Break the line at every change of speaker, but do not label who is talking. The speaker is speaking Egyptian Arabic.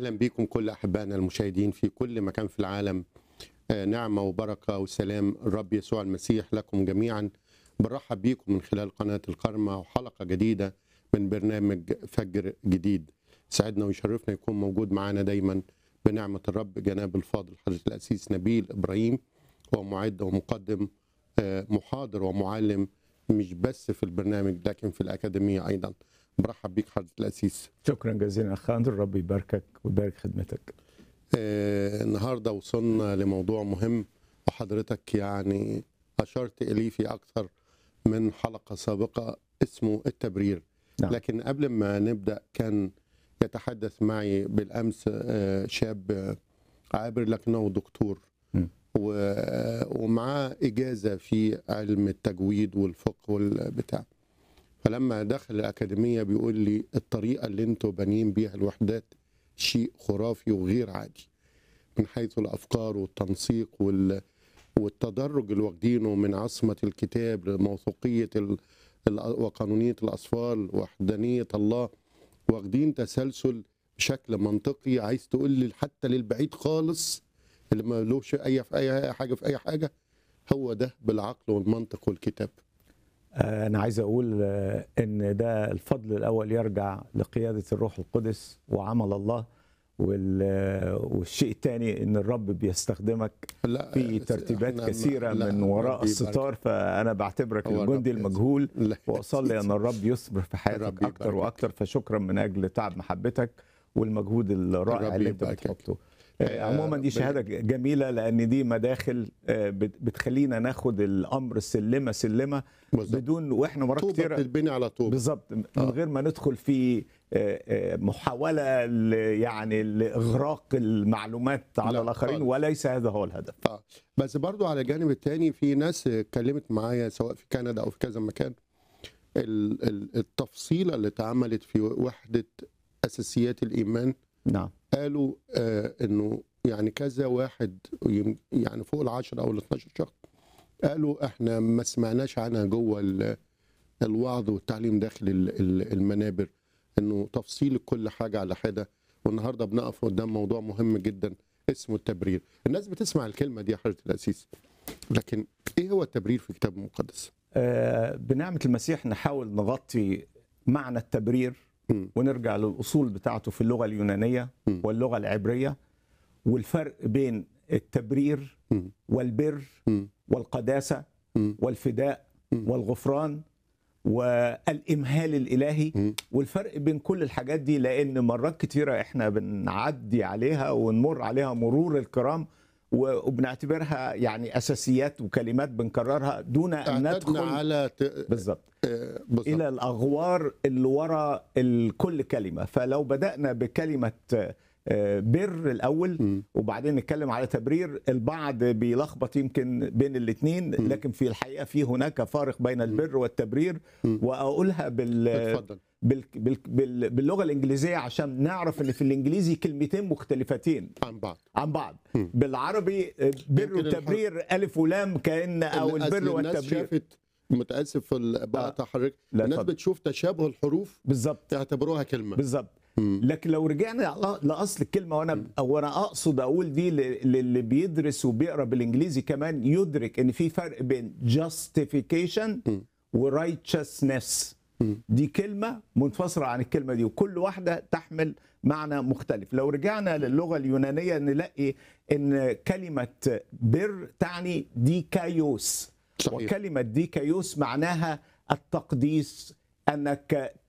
اهلا بكم كل احبائنا المشاهدين في كل مكان في العالم آه، نعمه وبركه وسلام الرب يسوع المسيح لكم جميعا برحب بيكم من خلال قناه الكرمه وحلقه جديده من برنامج فجر جديد سعدنا ويشرفنا يكون موجود معنا دايما بنعمه الرب جناب الفاضل حضره الاسيس نبيل ابراهيم هو معد ومقدم آه، محاضر ومعلم مش بس في البرنامج لكن في الاكاديميه ايضا برحب بيك حضره الاسيس
شكرا جزيلا اخ اندرو ربي يباركك ويبارك خدمتك
آه، النهارده وصلنا لموضوع مهم وحضرتك يعني اشرت اليه في اكثر من حلقه سابقه اسمه التبرير
نعم.
لكن قبل ما نبدا كان يتحدث معي بالامس آه، شاب آه، عابر لكنه دكتور
م.
و- ومعاه اجازه في علم التجويد والفقه والبتاع فلما دخل الاكاديميه بيقول لي الطريقه اللي انتوا بانيين بيها الوحدات شيء خرافي وغير عادي من حيث الافكار والتنسيق وال والتدرج اللي واخدينه من عصمه الكتاب لموثوقيه ال... ال... وقانونيه الاصفار وحدانيه الله واخدين تسلسل بشكل منطقي عايز تقول لي حتى للبعيد خالص اللي ما لهش اي في اي أي حاجه في اي حاجه هو ده بالعقل والمنطق والكتاب
آه، انا عايز اقول آه، ان ده الفضل الاول يرجع لقياده الروح القدس وعمل الله وال- آه، والشيء الثاني ان الرب بيستخدمك
لا
في ترتيبات
إحنا-
كثيره
لا،
من وراء
ربي يبارك.
الستار فانا بعتبرك
هو
الجندي
الرب
المجهول
لا.
واصلي ان الرب يصبر في حياتك
الرب
اكتر
يباركك.
واكتر فشكرا من اجل تعب محبتك والمجهود الرائع
الرب
اللي انت
يباركك.
بتحطه آه، عموما دي
بال-
شهاده جميله لان دي مداخل آه، بت- بتخلينا ناخد الامر سلمه سلمه
بالظبط.
بدون واحنا مرات
طوبة
كتيره
بتتبني على طوبة
بالظبط من
آه.
غير ما ندخل في آه، آه، محاوله ل- يعني لاغراق المعلومات على
لا،
الاخرين
خالص.
وليس هذا هو الهدف
اه بس برضو على الجانب التاني في ناس اتكلمت معايا سواء في كندا او في كذا مكان ال- ال- التفصيله اللي اتعملت في وحده اساسيات الايمان
نعم
قالوا آه انه يعني كذا واحد يم- يعني فوق العشرة او ال 12 شخص قالوا احنا ما سمعناش عنها جوه ال- الوعظ والتعليم داخل ال- ال- المنابر انه تفصيل كل حاجه على حده والنهارده بنقف قدام موضوع مهم جدا اسمه التبرير الناس بتسمع الكلمه دي يا حضره الاسيس لكن ايه هو التبرير في الكتاب المقدس
آه، بنعمه المسيح نحاول نغطي معنى التبرير
مم.
ونرجع للاصول بتاعته في اللغه اليونانيه
مم.
واللغه العبريه والفرق بين التبرير
مم.
والبر
مم.
والقداسه
مم.
والفداء
مم.
والغفران والامهال الالهي
مم.
والفرق بين كل الحاجات دي لان مرات كتيره احنا بنعدي عليها ونمر عليها مرور الكرام و- وبنعتبرها يعني اساسيات وكلمات بنكررها دون ان
اعتدنا
ندخل
على ت...
بالظبط
آه، بالظبط.
الى الاغوار اللي ورا ال- كل كلمه فلو بدانا بكلمه آه، بر الاول
مم.
وبعدين نتكلم على تبرير البعض بيلخبط يمكن بين الاثنين لكن في الحقيقه في هناك فارق بين البر والتبرير
مم.
واقولها بال
اتفضل
بال بال بال باللغه الانجليزيه عشان نعرف ان في الانجليزي كلمتين مختلفتين
عن بعض
عن بعض
مم.
بالعربي آه، بر
يمكن الحر-
وتبرير الف ولام كان او
أصل
البر
الناس
والتبرير
شافت متاسف في ال- بقطع حضرتك
لا،
الناس
اتفضل.
بتشوف تشابه الحروف
بالظبط
تعتبروها كلمه
بالظبط
مم.
لكن لو رجعنا ل- لاصل الكلمه وانا وانا اقصد اقول دي ل- للي بيدرس وبيقرا بالانجليزي كمان يدرك ان في فرق بين justification
مم.
وrighteousness
مم.
دي كلمه منفصله عن الكلمه دي وكل واحده تحمل معنى مختلف لو رجعنا للغه اليونانيه نلاقي ان كلمه بر تعني ديكايوس
صحيح.
وكلمه ديكايوس معناها التقديس انك